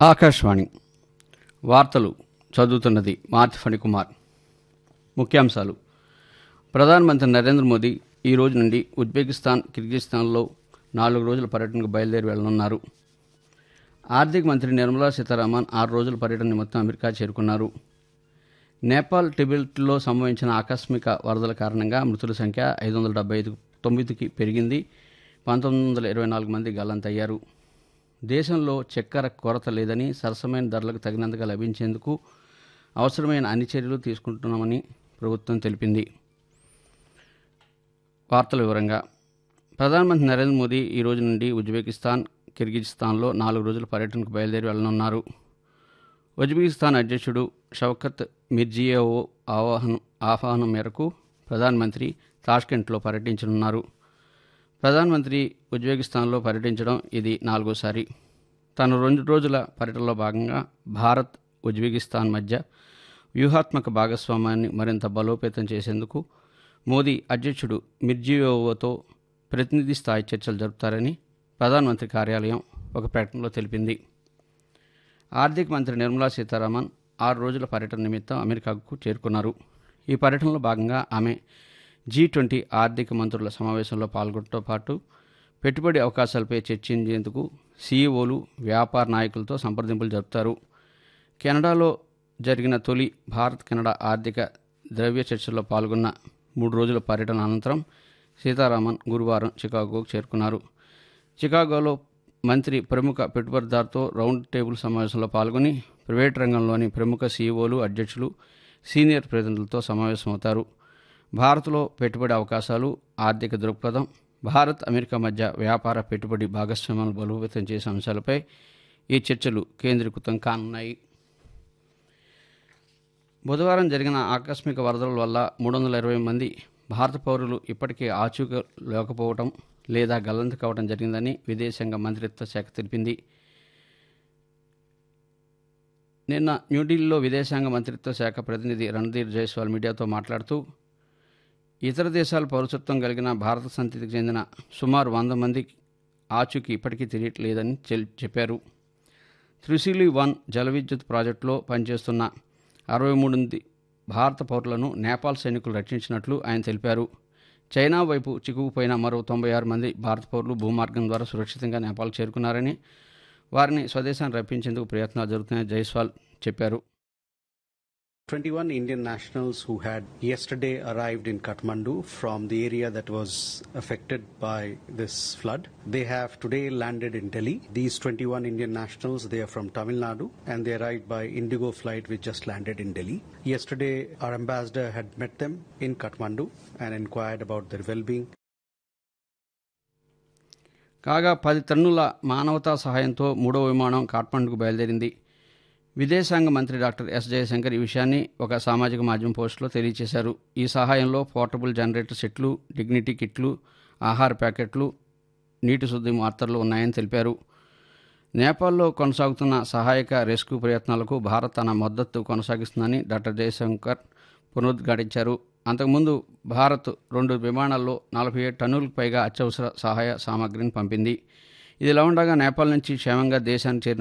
ఆకాశవాణి వార్తలు చదువుతున్నది మార్తి ఫణికుమార్ ముఖ్యాంశాలు ప్రధానమంత్రి నరేంద్ర మోదీ ఈ రోజు నుండి ఉజ్బెకిస్తాన్ కిర్గిస్థాన్లో నాలుగు రోజుల పర్యటనకు బయలుదేరి వెళ్లనున్నారు ఆర్థిక మంత్రి నిర్మలా సీతారామన్ ఆరు రోజుల పర్యటన నిమిత్తం అమెరికా చేరుకున్నారు నేపాల్ టిబెట్లో సంభవించిన ఆకస్మిక వరదల కారణంగా మృతుల సంఖ్య ఐదు వందల డెబ్బై ఐదు తొమ్మిదికి పెరిగింది పంతొమ్మిది వందల ఇరవై నాలుగు మంది గల్లంతయ్యారు దేశంలో చక్కెర కొరత లేదని సరసమైన ధరలకు తగినంతగా లభించేందుకు అవసరమైన అన్ని చర్యలు తీసుకుంటున్నామని ప్రభుత్వం తెలిపింది వార్తల వివరంగా ప్రధానమంత్రి నరేంద్ర మోదీ ఈ రోజు నుండి ఉజ్బెకిస్తాన్ కిర్గిజిస్తాన్లో నాలుగు రోజుల పర్యటనకు బయలుదేరి వెళ్లనున్నారు ఉజ్బెకిస్తాన్ అధ్యక్షుడు షౌకత్ మిర్జియోవో ఆవాహనం ఆహ్వానం మేరకు ప్రధానమంత్రి తాష్కెంట్లో పర్యటించనున్నారు ప్రధానమంత్రి ఉజ్బెకిస్తాన్లో పర్యటించడం ఇది నాలుగోసారి తన రెండు రోజుల పర్యటనలో భాగంగా భారత్ ఉజ్బెకిస్తాన్ మధ్య వ్యూహాత్మక భాగస్వామ్యాన్ని మరింత బలోపేతం చేసేందుకు మోదీ అధ్యక్షుడు మిర్జియోవోతో ప్రతినిధి స్థాయి చర్చలు జరుపుతారని ప్రధానమంత్రి కార్యాలయం ఒక ప్రకటనలో తెలిపింది ఆర్థిక మంత్రి నిర్మలా సీతారామన్ ఆరు రోజుల పర్యటన నిమిత్తం అమెరికాకు చేరుకున్నారు ఈ పర్యటనలో భాగంగా ఆమె జీ ట్వంటీ ఆర్థిక మంత్రుల సమావేశంలో పాల్గొనడంతో పాటు పెట్టుబడి అవకాశాలపై చర్చించేందుకు సీఈఓలు వ్యాపార నాయకులతో సంప్రదింపులు జరుపుతారు కెనడాలో జరిగిన తొలి భారత్ కెనడా ఆర్థిక ద్రవ్య చర్చల్లో పాల్గొన్న మూడు రోజుల పర్యటన అనంతరం సీతారామన్ గురువారం చికాగోకు చేరుకున్నారు చికాగోలో మంత్రి ప్రముఖ పెట్టుబడిదారుతో రౌండ్ టేబుల్ సమావేశంలో పాల్గొని ప్రైవేట్ రంగంలోని ప్రముఖ సీఈఓలు అధ్యక్షులు సీనియర్ ప్రతినిధులతో సమావేశమవుతారు భారత్లో పెట్టుబడి అవకాశాలు ఆర్థిక దృక్పథం భారత్ అమెరికా మధ్య వ్యాపార పెట్టుబడి భాగస్వామ్యాలను బలోపేతం చేసే అంశాలపై ఈ చర్చలు కేంద్రీకృతం కానున్నాయి బుధవారం జరిగిన ఆకస్మిక వరదల వల్ల మూడు వందల ఇరవై మంది భారత పౌరులు ఇప్పటికీ ఆచూక లేకపోవడం లేదా గల్లంతు కావడం జరిగిందని విదేశాంగ మంత్రిత్వ శాఖ తెలిపింది నిన్న న్యూఢిల్లీలో విదేశాంగ మంత్రిత్వ శాఖ ప్రతినిధి రణధీర్ జైస్వాల్ మీడియాతో మాట్లాడుతూ ఇతర దేశాల పౌరసత్వం కలిగిన భారత సంతతికి చెందిన సుమారు వంద మంది ఆచూకీ ఇప్పటికీ తెలియట్లేదని చెల్- చెప్పారు త్రిశూలి వన్ జల విద్యుత్ ప్రాజెక్టులో పనిచేస్తున్న అరవై మూడు మంది భారత పౌరులను నేపాల్ సైనికులు రక్షించినట్లు ఆయన తెలిపారు చైనా వైపు చిక్కుకుపోయిన మరో తొంభై ఆరు మంది భారత పౌరులు భూమార్గం ద్వారా సురక్షితంగా నేపాల్ చేరుకున్నారని వారిని స్వదేశాన్ని రప్పించేందుకు ప్రయత్నాలు జరుగుతున్నాయని జైస్వాల్ చెప్పారు 21 Indian nationals who had yesterday arrived in Kathmandu from the area that was affected by this flood. They have today landed in Delhi. These 21 Indian nationals, they are from Tamil Nadu and they arrived by Indigo flight which just landed in Delhi. Yesterday, our ambassador had met them in Kathmandu and inquired about their well-being. కాగా పది టన్నుల మానవతా సహాయంతో మూడో విమానం కాఠ్మండుకు బయలుదేరింది విదేశాంగ మంత్రి డాక్టర్ ఎస్ జయశంకర్ ఈ విషయాన్ని ఒక సామాజిక మాధ్యమం పోస్టులో తెలియజేశారు ఈ సహాయంలో పోర్టబుల్ జనరేటర్ సెట్లు డిగ్నిటీ కిట్లు ఆహార ప్యాకెట్లు నీటి శుద్ధి మాత్రలు ఉన్నాయని తెలిపారు నేపాల్లో కొనసాగుతున్న సహాయక రెస్క్యూ ప్రయత్నాలకు భారత్ తన మద్దతు కొనసాగిస్తుందని డాక్టర్ జయశంకర్ పునరుద్ఘాటించారు అంతకుముందు భారత్ రెండు విమానాల్లో నలభై ఏడు టన్నులకు పైగా అత్యవసర సహాయ సామాగ్రిని పంపింది ఇదిలా ఉండగా నేపాల్ నుంచి క్షేమంగా దేశానికి చేరిన